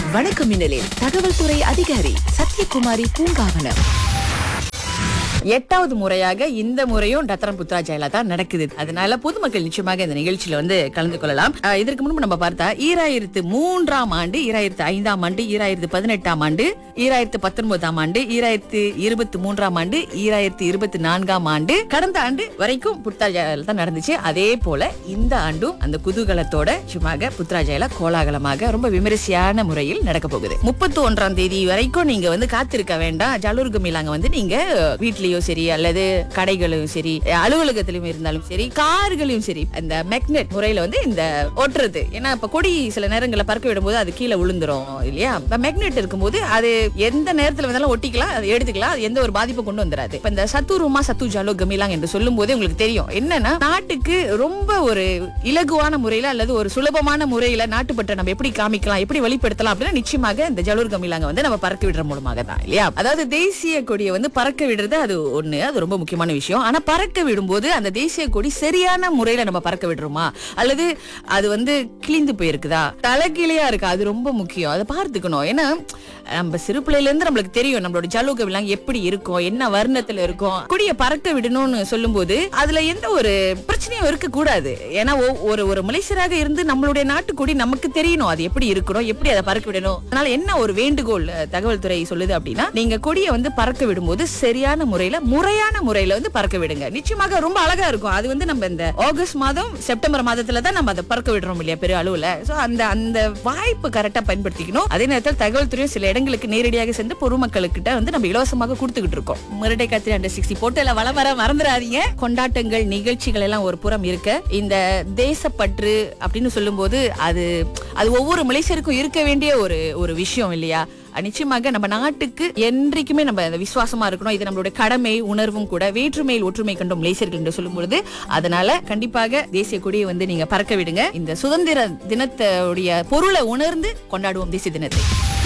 வணக்கம் மின்னலில் தகவல் துறை அதிகாரி சத்யகுமாரி பூங்காவனம் எட்டாவது முறையாக இந்த முறையும் டத்தரம் புத்ரா ஜெயலா தான் நடக்குது அதனால பொதுமக்கள் நிச்சயமாக இந்த நிகழ்ச்சியில வந்து கலந்து கொள்ளலாம் அஹ் இதற்கு முன்பு நம்ம பார்த்தா ஈராயிரத்து மூன்றாம் ஆண்டு ஈராயிரத்து ஐந்தாம் ஆண்டு ஈராயிரத்து பதினெட்டாம் ஆண்டு ஈராயிரத்து பத்தொன்பதாம் ஆண்டு ஈராயிரத்து இருபத்தி மூன்றாம் ஆண்டு ஈராயிரத்து இருபத்தி நான்காம் ஆண்டு கடந்த ஆண்டு வரைக்கும் புத்ரா ஜெயலா தான் நடந்துச்சு அதே போல இந்த ஆண்டும் அந்த குதூகலத்தோட நிச்சயமாக புத்ரா ஜெயலா கோலாகலமாக ரொம்ப விமரிசையான முறையில் நடக்க போகுது முப்பத்தி ஒன்றாம் தேதி வரைக்கும் நீங்க வந்து காத்திருக்க வேண்டாம் ஜலூர் குமிலாங்க வந்து நீங்க வீட்லயோ சரி அல்லது கடைகளும் சரி அலுவலகத்திலும் இருந்தாலும் சரி கார்களையும் சரி அந்த மேக்னெட் முறையில வந்து இந்த ஒட்டுறது ஏன்னா இப்ப கொடி சில நேரங்களில் பறக்க விடும்போது அது கீழே விழுந்துரும் இல்லையா இப்ப மேக்னெட் இருக்கும்போது அது எந்த நேரத்துல வேணாலும் ஒட்டிக்கலாம் அது எடுத்துக்கலாம் அது எந்த ஒரு பாதிப்பும் கொண்டு வந்துடாது இப்ப இந்த சத்து ரூமா சத்து ஜாலோ கமிலாங் என்று சொல்லும் போதே உங்களுக்கு தெரியும் என்னன்னா நாட்டுக்கு ரொம்ப ஒரு இலகுவான முறையில அல்லது ஒரு சுலபமான முறையில நாட்டுப்பற்றை நம்ம எப்படி காமிக்கலாம் எப்படி வெளிப்படுத்தலாம் அப்படின்னா நிச்சயமாக இந்த ஜலூர் கமிலாங்க வந்து நம்ம பறக்க விடுற மூலமாக தான் இல்லையா அதாவது தேசிய கொடியை வந்து பறக்க விடுறது அது ஒண்ணு அது ரொம்ப முக்கியமான விஷயம் ஆனா பறக்க விடும்போது அந்த தேசிய கொடி சரியான முறையில நம்ம பறக்க விடுறோமா அல்லது அது வந்து கிழிந்து போயிருக்குதா தலைகீழையா இருக்கா அது ரொம்ப முக்கியம் அதை பார்த்துக்கணும் ஏன்னா நம்ம சிறு பிள்ளையில இருந்து நம்மளுக்கு தெரியும் நம்மளோட ஜலூக விலாங் எப்படி இருக்கும் என்ன வர்ணத்துல இருக்கும் கொடியை பறக்க விடணும்னு சொல்லும்போது அதுல எந்த ஒரு பிரச்சனையும் இருக்க கூடாது ஏன்னா ஒ- ஒரு ஒரு மலேசியராக இருந்து நம்மளுடைய நாட்டுக்கொடி நமக்கு தெரியணும் அது எப்படி இருக்கணும் எப்படி அதை பறக்க விடணும் அதனால என்ன ஒரு வேண்டுகோள் அஹ், தகவல் துறை சொல்லுது அப்படின்னா நீங்க கொடியை வந்து பறக்க விடும்போது சரியான முறையில முறையான முறையில வந்து பறக்க விடுங்க நிச்சயமாக ரொம்ப அழகா இருக்கும் அது வந்து நம்ம இந்த ஆகஸ்ட் மாதம் செப்டம்பர் மாதத்துல தான் நம்ம அதை பறக்க விடுறோம் இல்லையா பெரிய அளவுல சோ அந்த அந்த வாய்ப்பு கரெக்டா பயன்படுத்திக்கணும் அதே நேரத்தில் தகவல் துறையும் சில இடங்களுக்கு நேரடியாக சென்று பொதுமக்களுக்கிட்ட வந்து நம்ம இலவசமாக கொடுத்துக்கிட்டு இருக்கோம் முரட்டை கத்திரி அண்டர் சிக்ஸ்டி போட்டுல வளம் வர மறந்துடாதீங்க கொண்டாட்டங்கள் நிகழ்ச்சிகள் எல்லாம் ஒரு புறம் இருக்க இந்த தேசப்பற்று அப்படின்னு சொல்லும்போது அது அது ஒவ்வொரு மலேசியருக்கும் இருக்க வேண்டிய ஒரு ஒரு விஷயம் இல்லையா அஹ் நிச்சயமாக நம்ம நாட்டுக்கு என்றைக்குமே நம்ம அந்த விசுவாசமா இருக்கணும் இது நம்மளுடைய கடமை உணர்வும் கூட வேற்றுமையில் ஒற்றுமை கண்டும் மலேசியர்கள் என்று சொல்லும் பொழுது அதனால கண்டிப்பாக தேசிய கொடியை வந்து நீங்க பறக்க விடுங்க இந்த சுதந்திர தினத்தோடைய பொருளை உணர்ந்து கொண்டாடுவோம் தேசிய தினத்தை